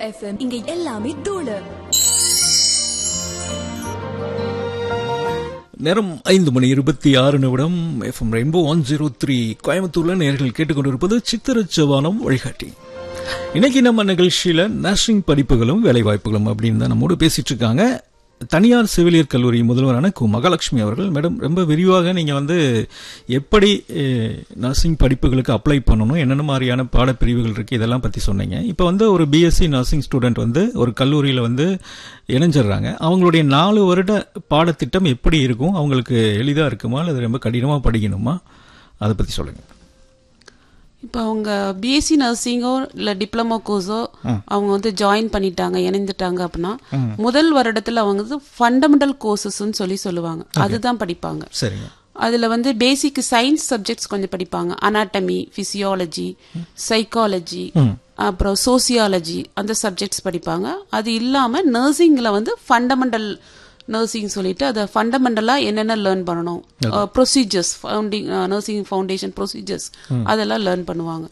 FM இங்க எல்லாமே தூளு நேரம் ஐந்து மணி இருபத்தி ஆறு நிமிடம் FM rainbow one zero three கோயம்புத்தூர்ல நேர்கள் கேட்டுக்கொண்டிருப்பது சித்திரச்சவானம் வழிகாட்டி இன்னைக்கு நம்ம நிகழ்ச்சியில நர்சிங் படிப்புகளும் வேலை வாய்ப்புகளும் அப்படின்னு தான் நம்மோடு பேசிட்டு இருக்காங்க தனியார் செவிலியர் கல்லூரி முதல்வரான கு மகாலட்சுமி அவர்கள் மேடம் ரொம்ப விரிவாக நீங்க வந்து எப்படி நர்சிங் படிப்புகளுக்கு அப்ளை பண்ணணும் என்னென்ன மாதிரியான பாடப்பிரிவுகள் இருக்கு இதெல்லாம் பத்தி சொன்னீங்க இப்போ வந்து ஒரு பிஎஸ்சி நர்சிங் ஸ்டூடெண்ட் வந்து ஒரு கல்லூரியில வந்து இணைஞ்சிடுறாங்க அவங்களுடைய நாலு வருட பாடத்திட்டம் எப்படி இருக்கும் அவங்களுக்கு எளிதா இருக்குமா அல்லது ரொம்ப கடினமா படிக்கணுமா அதை பத்தி சொல்லுங்க இப்போ அவங்க பிஎஸ்சி நர்சிங்கோ இல்லை டிப்ளமோ கோர்ஸோ அவங்க வந்து ஜாயின் பண்ணிட்டாங்க இணைந்துட்டாங்க அப்படின்னா முதல் வருடத்துல அவங்க வந்து ஃபண்டமெண்டல் கோர்சஸ்ன்னு சொல்லி சொல்லுவாங்க அதுதான் படிப்பாங்க சரிங்க அதுல வந்து பேசிக் சயின்ஸ் சப்ஜெக்ட்ஸ் கொஞ்சம் படிப்பாங்க அனாட்டமி பிசியாலஜி சைக்காலஜி அப்புறம் சோசியாலஜி அந்த சப்ஜெக்ட்ஸ் படிப்பாங்க அது இல்லாம நர்சிங்ல வந்து ஃபண்டமெண்டல் நர்சிங் சொல்லிட்டு அதை ஃபண்டமெண்டலா என்னென்ன லேர்ன் பண்ணணும் procedures founding nursing foundation procedures அதெல்லாம் லேர்ன் பண்ணுவாங்க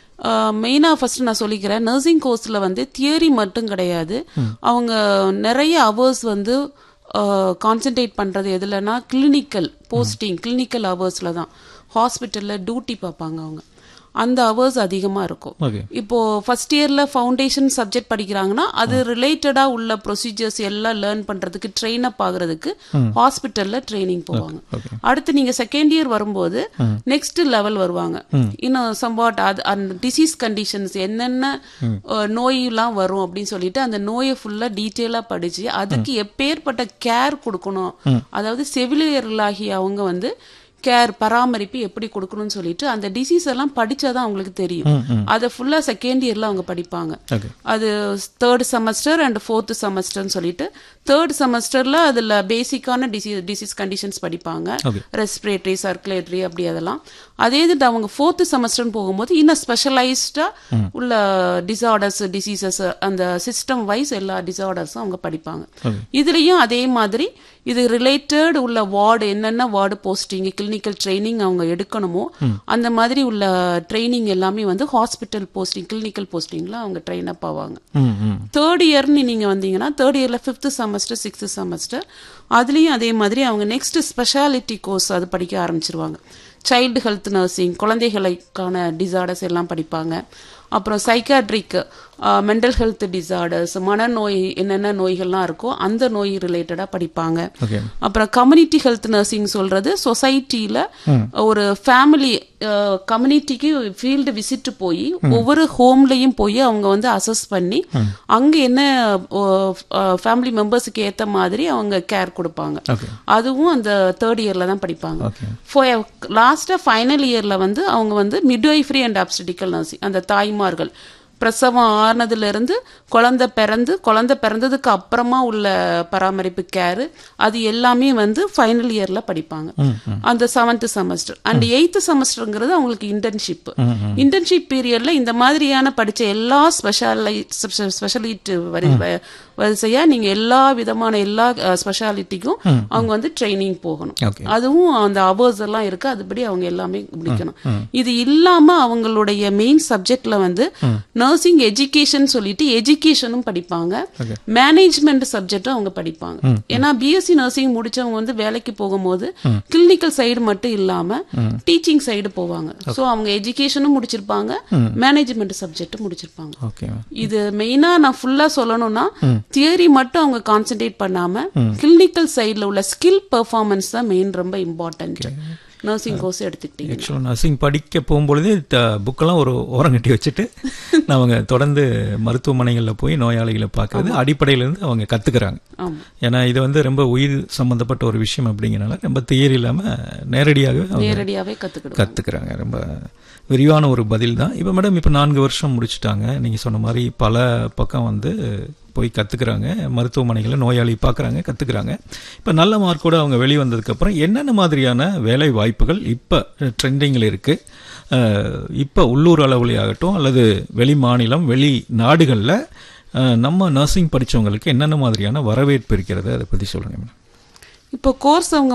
மெயினாக ஃபர்ஸ்ட் நான் சொல்லிக்கிறேன் நர்சிங் கோர்ஸில் வந்து தியரி மட்டும் கிடையாது அவங்க நிறைய அவர்ஸ் வந்து கான்சென்ட்ரேட் பண்ணுறது எதுலன்னா கிளினிக்கல் போஸ்டிங் கிளினிக்கல் அவர்ஸில் தான் ஹாஸ்பிட்டலில் டியூட்டி பார்ப்பாங்க அவங்க அந்த அவர்ஸ் அதிகமாக இருக்கும் ஓகே இப்போ ஃபர்ஸ்ட் இயர்ல ஃபவுண்டேஷன் சப்ஜெக்ட் படிக்கிறாங்கன்னா அது ரிலேட்டடா உள்ள ப்ரொசீஜர்ஸ் எல்லாம் லேர்ன் பண்றதுக்கு ட்ரெயின் அப் ஆகுறதுக்கு ஹாஸ்பிட்டல்ல ட்ரைனிங் போவாங்க அடுத்து நீங்க செகண்ட் இயர் வரும்போது நெக்ஸ்ட் லெவல் வருவாங்க இன்னும் சம்வாட் அது அந்த டிசீஸ் கண்டிஷன்ஸ் என்னென்ன நோயெல்லாம் வரும் அப்படின்னு சொல்லிட்டு அந்த நோயை ஃபுல்லா டீட்டெயிலா படிச்சு அதுக்கு எப்பேற்பட்ட கேர் கொடுக்கணும் அதாவது செவிலியர்களாகிய அவங்க வந்து கேர் பராமரிப்பு எப்படி கொடுக்கணும்னு சொல்லிட்டு அந்த டிசீஸ் எல்லாம் படிச்சாதான் அவங்களுக்கு தெரியும் அதை ஃபுல்லா செகண்ட் இயர்ல அவங்க படிப்பாங்க ஓகே அது தேர்ட் செமஸ்டர் அண்ட் ஃபோர்த் செமஸ்டர்னு சொல்லிட்டு தேர்ட் செமஸ்டர்ல அதுல பேசிக்கான டிசீஸ் டிசீஸ் கண்டிஷன்ஸ் படிப்பாங்க Okay. ரெஸ்பிரேட்டரி சர்க்குலேட்டரி அப்படி அதெல்லாம் அதே இது அவங்க ஃபோர்த் செமஸ்டர்னு போகும்போது இன்னும் ஸ்பெஷலைஸ்டா உள்ள டிசார்டர்ஸ் டிசீசஸ் அந்த சிஸ்டம் வைஸ் எல்லா டிசார்டர்ஸும் அவங்க படிப்பாங்க இதுலயும் அதே மாதிரி இது ரிலேட்டட் உள்ள வார்டு என்னென்ன வார்டு போஸ்டிங் கிளினிக்கல் ட்ரைனிங் அவங்க எடுக்கணுமோ அந்த மாதிரி உள்ள ட்ரைனிங் எல்லாமே வந்து ஹாஸ்பிட்டல் போஸ்டிங் கிளினிக்கல் போஸ்டிங்ல அவங்க ட்ரெயின் அப் ஆவாங்க ம் ம் தேர்ட் இயர்னு நீங்க வந்தீங்கன்னா தேர்ட் இயர்ல ஃபிஃப்த் செமஸ்டர் சிக்ஸ்த் செமஸ்டர் அதுலயும் அதே மாதிரி அவங்க நெக்ஸ்ட் ஸ்பெஷாலிட்டி கோர்ஸ் அது படிக்க ஆரம்பிச்சிருவாங்க சைல்டு ஹெல்த் நர்சிங் குழந்தைகளுக்கான டிசார்டர்ஸ் எல்லாம் படிப்பாங்க அப்புறம் சைக்காட்ரிக் மென்டல் ஹெல்த் டிசார்டர்ஸ் மனநோய் என்னென்ன நோய்கள்லாம் இருக்கோ அந்த நோய் ரிலேட்டடா படிப்பாங்க ஓகே அப்புறம் கம்யூனிட்டி ஹெல்த் நர்சிங் சொல்றது சொசைட்டில ஒரு ஃபேமிலி கம்யூனிட்டிக்கு ஃபீல்டு விசிட் போய் ஒவ்வொரு ஹோம்லயும் போய் அவங்க வந்து அசஸ் பண்ணி அங்க என்ன ஃபேமிலி மெம்பர்ஸுக்கு ஏத்த மாதிரி அவங்க கேர் கொடுப்பாங்க ஓகே அதுவும் அந்த தேர்ட் இயர்ல தான் படிப்பாங்க ஓகே லாஸ்டா ஃபைனல் இயர்ல வந்து அவங்க வந்து மிட்வைஃப்ரி அண்ட் அப்ஸ்டிக்கல் நர்சிங் அந்த தாய்மார்கள் பிரசவம் ஆறுனதுல இருந்து குழந்தை பிறந்து குழந்தை பிறந்ததுக்கு அப்புறமா உள்ள பராமரிப்பு கேர் அது எல்லாமே வந்து ஃபைனல் இயர்ல படிப்பாங்க அந்த செவன்த் செமஸ்டர் அண்ட் எயித்து செமஸ்டருங்கிறது அவங்களுக்கு இன்டர்ன்ஷிப் இன்டர்ன்ஷிப் பீரியட்ல இந்த மாதிரியான படிச்ச எல்லா ஸ்பெஷாலை ஸ்பெஷலிட்டி வரிசையா நீங்க எல்லா விதமான எல்லா ஸ்பெஷாலிட்டிக்கும் அவங்க வந்து ட்ரைனிங் போகணும் ஓகே அதுவும் அந்த அவர்ஸ் எல்லாம் இருக்கு அதுபடி அவங்க எல்லாமே முடிக்கணும் இது இல்லாம அவங்களுடைய மெயின் சப்ஜெக்ட்ல வந்து நர்சிங் எஜுகேஷன் சொல்லிட்டு எஜுகேஷனும் படிப்பாங்க மேனேஜ்மெண்ட் சப்ஜெக்டும் அவங்க படிப்பாங்க ஏன்னா பிஎஸ்சி நர்சிங் முடிச்சவங்க வந்து வேலைக்கு போகும்போது கிளினிக்கல் சைடு மட்டும் இல்லாம டீச்சிங் சைடு போவாங்க சோ அவங்க எஜுகேஷனும் முடிச்சிருப்பாங்க மேனேஜ்மெண்ட் சப்ஜெக்டும் முடிச்சிருப்பாங்க ஓகே இது மெயினா நான் ஃபுல்லா சொல்லணும்னா தியரி மட்டும் அவங்க கான்சென்ட்ரேட் பண்ணாம கிளினிக்கல் சைடுல உள்ள ஸ்கில் பெர்ஃபார்மன்ஸ் தான் மெயின் ரொம்ப இம்பார்ட்டன்ட் நர்சிங் கோர்ஸ் எடுத்துக்கிட்டீங்க ஆக்சுவலாக நர்சிங் படிக்க போகும்பொழுதே புக்கெல்லாம் ஒரு ஓரம் கட்டி வச்சுட்டு அவங்க தொடர்ந்து மருத்துவமனைகளில் போய் நோயாளிகளை பார்க்கறது அடிப்படையிலேருந்து அவங்க கற்றுக்குறாங்க ஆமா ஏன்னா இது வந்து ரொம்ப உயிர் சம்பந்தப்பட்ட ஒரு விஷயம் அப்படிங்கிறனால ரொம்ப தியரி இல்லாமல் நேரடியாகவே அவங்க நேரடியாவே கத்துக்கிடுவோம் கற்றுக்குறாங்க ரொம்ப விரிவான ஒரு பதில் தான் இப்போ மேடம் இப்போ நான்கு வருஷம் முடிச்சிட்டாங்க நீங்கள் சொன்ன மாதிரி பல பக்கம் வந்து போய் கற்றுக்குறாங்க மருத்துவமனைகளில் நோயாளி பார்க்குறாங்க கற்றுக்குறாங்க இப்போ நல்ல மார்க்கோடு அவங்க வெளியே வந்ததுக்கப்புறம் என்னென்ன மாதிரியான வேலை வாய்ப்புகள் இப்போ ட்ரெண்டிங்கில் இருக்குது இப்போ உள்ளூர் அளவுலே ஆகட்டும் அல்லது வெளி மாநிலம் வெளி நாடுகளில் நம்ம நர்சிங் படித்தவங்களுக்கு என்னென்ன மாதிரியான வரவேற்பு இருக்கிறது அதை பற்றி சொல்லுங்கள் மேடம் இப்போ கோர்ஸ் அவங்க